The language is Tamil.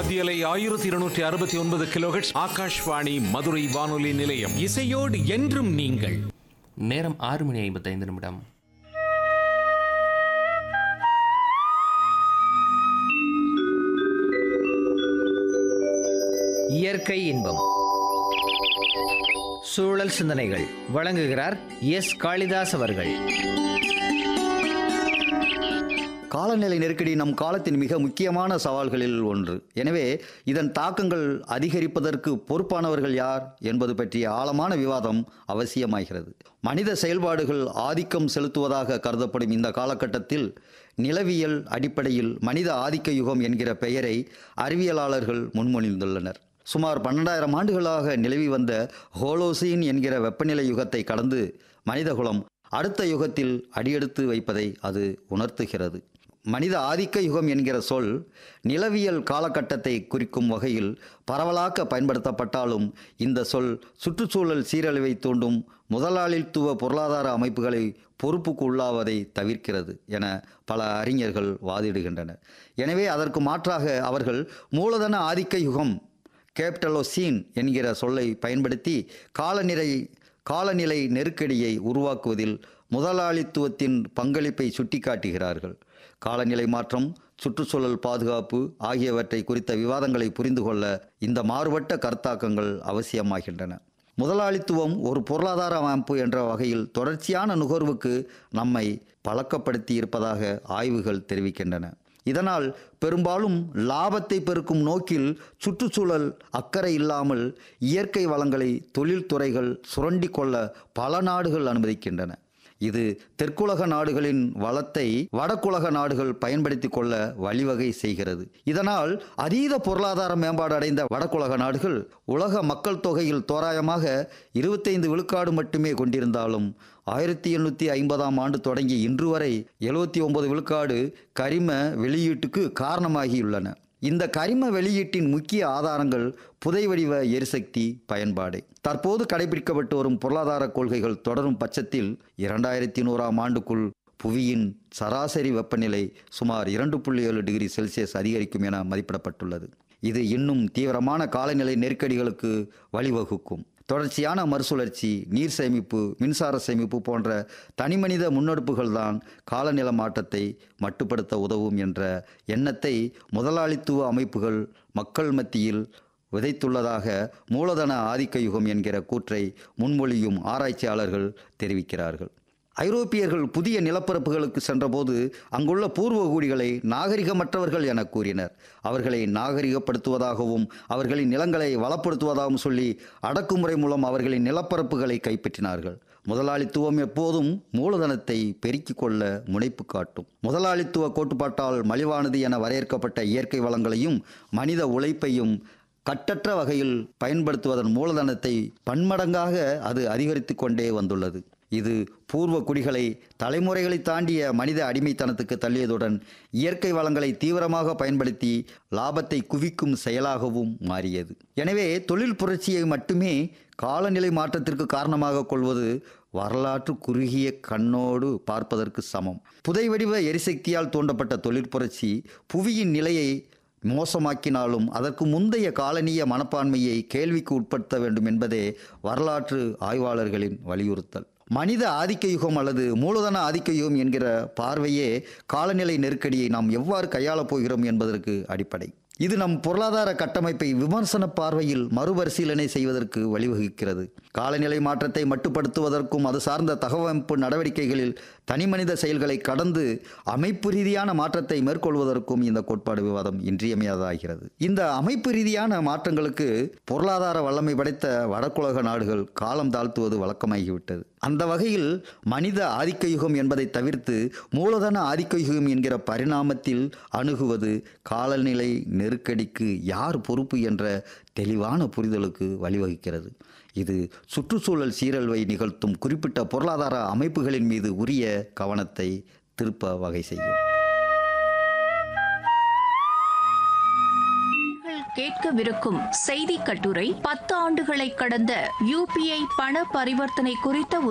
மத்தியலை ஆயிரத்தி இருநூற்றி அறுபத்தி ஒன்பது கிலோஹெட்ஸ் ஆகாஷ்வாணி மதுரை வானொலி நிலையம் இசையோடு என்றும் நீங்கள் நேரம் ஆறு மணி ஐம்பத்தைந்து நிமிடம் இயற்கை இன்பம் சூழல் சிந்தனைகள் வழங்குகிறார் எஸ் காளிதாஸ் அவர்கள் காலநிலை நெருக்கடி நம் காலத்தின் மிக முக்கியமான சவால்களில் ஒன்று எனவே இதன் தாக்கங்கள் அதிகரிப்பதற்கு பொறுப்பானவர்கள் யார் என்பது பற்றிய ஆழமான விவாதம் அவசியமாகிறது மனித செயல்பாடுகள் ஆதிக்கம் செலுத்துவதாக கருதப்படும் இந்த காலகட்டத்தில் நிலவியல் அடிப்படையில் மனித ஆதிக்க யுகம் என்கிற பெயரை அறிவியலாளர்கள் முன்மொழிந்துள்ளனர் சுமார் பன்னெண்டாயிரம் ஆண்டுகளாக நிலவி வந்த ஹோலோசீன் என்கிற வெப்பநிலை யுகத்தை கடந்து மனிதகுலம் அடுத்த யுகத்தில் அடியெடுத்து வைப்பதை அது உணர்த்துகிறது மனித ஆதிக்க யுகம் என்கிற சொல் நிலவியல் காலகட்டத்தை குறிக்கும் வகையில் பரவலாக்க பயன்படுத்தப்பட்டாலும் இந்த சொல் சுற்றுச்சூழல் சீரழிவை தூண்டும் முதலாளித்துவ பொருளாதார அமைப்புகளை பொறுப்புக்கு உள்ளாவதை தவிர்க்கிறது என பல அறிஞர்கள் வாதிடுகின்றனர் எனவே அதற்கு மாற்றாக அவர்கள் மூலதன ஆதிக்க யுகம் கேப்டலோசீன் என்கிற சொல்லை பயன்படுத்தி காலநிலை காலநிலை நெருக்கடியை உருவாக்குவதில் முதலாளித்துவத்தின் பங்களிப்பை சுட்டிக்காட்டுகிறார்கள் காலநிலை மாற்றம் சுற்றுச்சூழல் பாதுகாப்பு ஆகியவற்றை குறித்த விவாதங்களை புரிந்து கொள்ள இந்த மாறுபட்ட கருத்தாக்கங்கள் அவசியமாகின்றன முதலாளித்துவம் ஒரு பொருளாதார அமைப்பு என்ற வகையில் தொடர்ச்சியான நுகர்வுக்கு நம்மை பழக்கப்படுத்தி இருப்பதாக ஆய்வுகள் தெரிவிக்கின்றன இதனால் பெரும்பாலும் லாபத்தை பெருக்கும் நோக்கில் சுற்றுச்சூழல் அக்கறை இல்லாமல் இயற்கை வளங்களை தொழில்துறைகள் சுரண்டி கொள்ள பல நாடுகள் அனுமதிக்கின்றன இது தெற்குலக நாடுகளின் வளத்தை வடக்குலக நாடுகள் பயன்படுத்தி கொள்ள வழிவகை செய்கிறது இதனால் அதீத பொருளாதார மேம்பாடு அடைந்த வடக்குலக நாடுகள் உலக மக்கள் தொகையில் தோராயமாக இருபத்தைந்து விழுக்காடு மட்டுமே கொண்டிருந்தாலும் ஆயிரத்தி எண்ணூற்றி ஐம்பதாம் ஆண்டு தொடங்கி இன்று வரை எழுபத்தி ஒன்பது விழுக்காடு கரிம வெளியீட்டுக்கு காரணமாகியுள்ளன இந்த கரிம வெளியீட்டின் முக்கிய ஆதாரங்கள் புதை வடிவ எரிசக்தி பயன்பாடு தற்போது கடைபிடிக்கப்பட்டு வரும் பொருளாதார கொள்கைகள் தொடரும் பட்சத்தில் இரண்டாயிரத்தி நூறாம் ஆண்டுக்குள் புவியின் சராசரி வெப்பநிலை சுமார் இரண்டு புள்ளி ஏழு டிகிரி செல்சியஸ் அதிகரிக்கும் என மதிப்பிடப்பட்டுள்ளது இது இன்னும் தீவிரமான காலநிலை நெருக்கடிகளுக்கு வழிவகுக்கும் தொடர்ச்சியான மறுசுழற்சி நீர் சேமிப்பு மின்சார சேமிப்பு போன்ற தனிமனித முன்னெடுப்புகள் தான் காலநில மாற்றத்தை மட்டுப்படுத்த உதவும் என்ற எண்ணத்தை முதலாளித்துவ அமைப்புகள் மக்கள் மத்தியில் விதைத்துள்ளதாக மூலதன ஆதிக்க யுகம் என்கிற கூற்றை முன்மொழியும் ஆராய்ச்சியாளர்கள் தெரிவிக்கிறார்கள் ஐரோப்பியர்கள் புதிய நிலப்பரப்புகளுக்கு சென்றபோது அங்குள்ள பூர்வகுடிகளை நாகரிகமற்றவர்கள் என கூறினர் அவர்களை நாகரிகப்படுத்துவதாகவும் அவர்களின் நிலங்களை வளப்படுத்துவதாகவும் சொல்லி அடக்குமுறை மூலம் அவர்களின் நிலப்பரப்புகளை கைப்பற்றினார்கள் முதலாளித்துவம் எப்போதும் மூலதனத்தை பெருக்கிக் கொள்ள முனைப்பு காட்டும் முதலாளித்துவ கோட்பாட்டால் மலிவானது என வரையறுக்கப்பட்ட இயற்கை வளங்களையும் மனித உழைப்பையும் கட்டற்ற வகையில் பயன்படுத்துவதன் மூலதனத்தை பன்மடங்காக அது அதிகரித்து கொண்டே வந்துள்ளது இது பூர்வ குடிகளை தலைமுறைகளை தாண்டிய மனித அடிமைத்தனத்துக்கு தள்ளியதுடன் இயற்கை வளங்களை தீவிரமாக பயன்படுத்தி லாபத்தை குவிக்கும் செயலாகவும் மாறியது எனவே தொழில் புரட்சியை மட்டுமே காலநிலை மாற்றத்திற்கு காரணமாக கொள்வது வரலாற்று குறுகிய கண்ணோடு பார்ப்பதற்கு சமம் புதை வடிவ எரிசக்தியால் தூண்டப்பட்ட தொழிற்புரட்சி புவியின் நிலையை மோசமாக்கினாலும் அதற்கு முந்தைய காலனிய மனப்பான்மையை கேள்விக்கு உட்படுத்த வேண்டும் என்பதே வரலாற்று ஆய்வாளர்களின் வலியுறுத்தல் மனித ஆதிக்க யுகம் அல்லது மூலதன ஆதிக்க யுகம் என்கிற பார்வையே காலநிலை நெருக்கடியை நாம் எவ்வாறு கையாளப் போகிறோம் என்பதற்கு அடிப்படை இது நம் பொருளாதார கட்டமைப்பை விமர்சன பார்வையில் மறுபரிசீலனை செய்வதற்கு வழிவகுக்கிறது காலநிலை மாற்றத்தை மட்டுப்படுத்துவதற்கும் அது சார்ந்த தகவமைப்பு நடவடிக்கைகளில் தனிமனித செயல்களை கடந்து அமைப்பு ரீதியான மாற்றத்தை மேற்கொள்வதற்கும் இந்த கோட்பாடு விவாதம் இன்றியமையாதாகிறது இந்த அமைப்பு ரீதியான மாற்றங்களுக்கு பொருளாதார வல்லமை படைத்த வடக்குலக நாடுகள் காலம் தாழ்த்துவது வழக்கமாகிவிட்டது அந்த வகையில் மனித ஆதிக்க யுகம் என்பதை தவிர்த்து மூலதன ஆதிக்க யுகம் என்கிற பரிணாமத்தில் அணுகுவது காலநிலை நெருக்கடிக்கு யார் பொறுப்பு என்ற தெளிவான புரிதலுக்கு வழிவகுக்கிறது இது சுற்றுச்சூழல் சீரழிவை நிகழ்த்தும் குறிப்பிட்ட பொருளாதார அமைப்புகளின் மீது உரிய கவனத்தை திருப்ப வகை செய்யும் நீங்கள் கேட்கவிருக்கும் செய்தி கட்டுரை பத்து ஆண்டுகளை கடந்த யூபிஐ பண பரிவர்த்தனை குறித்த